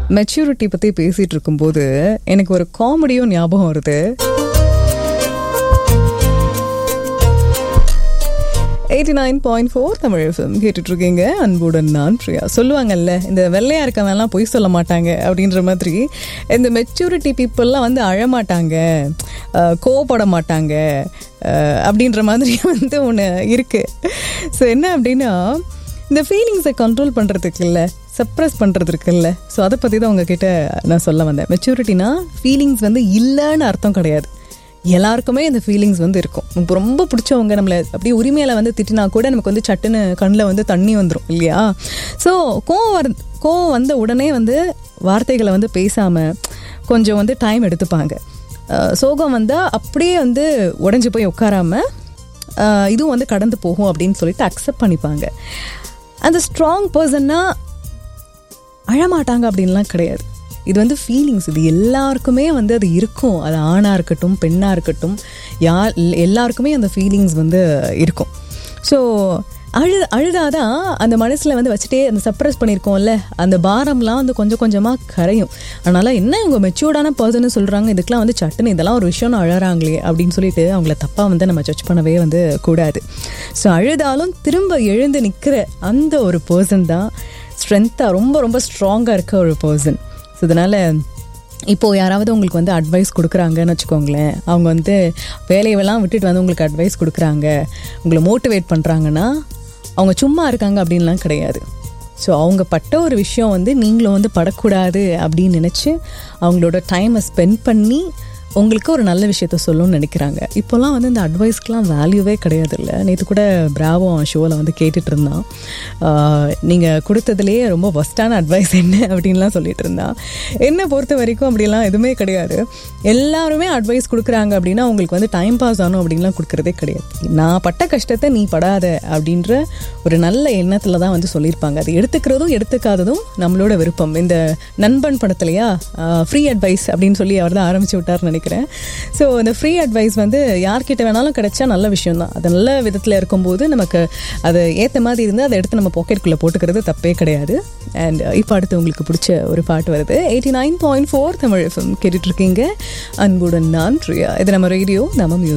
maturity பற்றி பேசிகிட்டு இருக்கும்போது எனக்கு ஒரு காமெடியும் ஞாபகம் வருது eighty nine point four Tamil FM கேட்டுட்டு இருக்கீங்க அன்புடன் நான் பிரியா சொல்லுவாங்கல்ல இந்த வெள்ளையா இருக்கவன்லாம் பொய் சொல்ல மாட்டாங்க அப்படின்ற மாதிரி இந்த மெச்சூரிட்டி பீப்புளெலாம் வந்து அழமாட்டாங்க அஹ், கோவப்பட மாட்டாங்க அஹ், அப்படின்ற மாதிரி வந்து ஒன்று இருக்குது ஸோ என்ன அப்படின்னா இந்த ஃபீலிங்ஸை கண்ட்ரோல் பண்ணுறதுக்கு இல்லை சப்ரஸ் பண்ணுறது இருக்குல்ல ஸோ அதை பற்றி தான் உங்ககிட்ட நான் சொல்ல வந்தேன் மெச்சூரிட்டினா ஃபீலிங்ஸ் வந்து இல்லைன்னு அர்த்தம் கிடையாது எல்லாருக்குமே இந்த ஃபீலிங்ஸ் வந்து இருக்கும் நமக்கு ரொம்ப பிடிச்சவங்க நம்மளை அப்படியே உரிமையில வந்து திட்டினா கூட நமக்கு வந்து சட்டுன்னு கண்ணில் வந்து தண்ணி வந்துடும் இல்லையா ஸோ கோவம் வர கோவம் வந்த உடனே வந்து வார்த்தைகளை வந்து பேசாமல் கொஞ்சம் வந்து டைம் எடுத்துப்பாங்க அஹ் சோகம் வந்தால் அப்படியே வந்து உடஞ்சி போய் உட்காராம அஹ் இதுவும் வந்து கடந்து போகும் அப்படின்னு சொல்லிட்டு அக்செப்ட் பண்ணிப்பாங்க அந்த ஸ்ட்ராங் பர்சன்னா அழமாட்டாங்க அப்படின்லாம் கிடையாது இது வந்து ஃபீலிங்ஸ் இது எல்லாருக்குமே வந்து அது இருக்கும் அது ஆணாக இருக்கட்டும் பெண்ணாக இருக்கட்டும் யார் எல்லாருக்குமே அந்த ஃபீலிங்ஸ் வந்து இருக்கும் ஸோ அழு அழுதாதான் அந்த மனசில் வந்து வச்சுட்டே அந்த சப்ரஸ் பண்ணியிருக்கோம்ல அந்த பாரம்லாம் வந்து கொஞ்சம் கொஞ்சமாக கரையும் அதனால் என்ன இவங்க மெச்சூர்டான பர்சன் சொல்கிறாங்க இதுக்கெலாம் வந்து சட்டுன்னு இதெல்லாம் ஒரு விஷயம்னு அழறாங்களே அப்படின்னு சொல்லிட்டு அவங்கள தப்பாக வந்து நம்ம ஜட்ஜ் பண்ணவே வந்து கூடாது ஸோ அழுதாலும் திரும்ப எழுந்து நிற்கிற அந்த ஒரு பர்சன் தான் ஸ்ட்ரென்த்தாக ரொம்ப ரொம்ப ஸ்ட்ராங்காக இருக்க ஒரு பர்சன் ஸோ இதனால் இப்போது யாராவது உங்களுக்கு வந்து அட்வைஸ் கொடுக்குறாங்கன்னு வச்சுக்கோங்களேன் அவங்க வந்து வேலையெல்லாம் விட்டுட்டு வந்து உங்களுக்கு அட்வைஸ் கொடுக்குறாங்க உங்களை மோட்டிவேட் பண்ணுறாங்கன்னா அவங்க சும்மா இருக்காங்க அப்படின்லாம் கிடையாது ஸோ அவங்க பட்ட ஒரு விஷயம் வந்து நீங்களும் வந்து படக்கூடாது அப்படின்னு நினச்சி அவங்களோட டைமை ஸ்பெண்ட் பண்ணி உங்களுக்கு ஒரு நல்ல விஷயத்த சொல்லணும்னு நினைக்கிறாங்க இப்போல்லாம் வந்து இந்த அட்வைஸ்க்கெலாம் வேல்யூவே கிடையாது இல்லை நேற்று கூட பிராவோ ஷோவில் வந்து கேட்டுட்டு இருந்தான் நீங்கள் கொடுத்ததுலேயே ரொம்ப ஒஸ்டான அட்வைஸ் என்ன அப்படின்லாம் சொல்லிட்டு இருந்தான் என்னை பொறுத்த வரைக்கும் அப்படிலாம் எதுவுமே கிடையாது எல்லாருமே அட்வைஸ் கொடுக்குறாங்க அப்படின்னா உங்களுக்கு வந்து டைம் பாஸ் ஆகணும் அப்படின்லாம் கொடுக்குறதே கிடையாது நான் பட்ட கஷ்டத்தை நீ படாத அப்படின்ற ஒரு நல்ல எண்ணத்தில் தான் வந்து சொல்லியிருப்பாங்க அது எடுத்துக்கிறதும் எடுத்துக்காததும் நம்மளோட விருப்பம் இந்த நண்பன் படத்துலையா ஃப்ரீ அட்வைஸ் அப்படின்னு சொல்லி அவர் தான் ஆரம்பிச்சு விட்டார்னு நினைக்கிறேன் ஸோ இந்த ஃப்ரீ அட்வைஸ் வந்து யார்கிட்ட வேணாலும் கிடைச்சா நல்ல விஷயம் தான் அது நல்ல விதத்தில் இருக்கும்போது நமக்கு அது ஏற்ற மாதிரி இருந்து அதை எடுத்து நம்ம பாக்கெட்டுக்குள்ளே போட்டுக்கிறது தப்பே கிடையாது அண்ட் இப்போ அடுத்து உங்களுக்கு பிடிச்ச ஒரு பாட்டு வருது eighty nine point four Tamil FM கேட்டுட்ருக்கீங்க அன்புடன் நான் பிரியா இது நம்ம ரேடியோ நம்ம மியூசிக்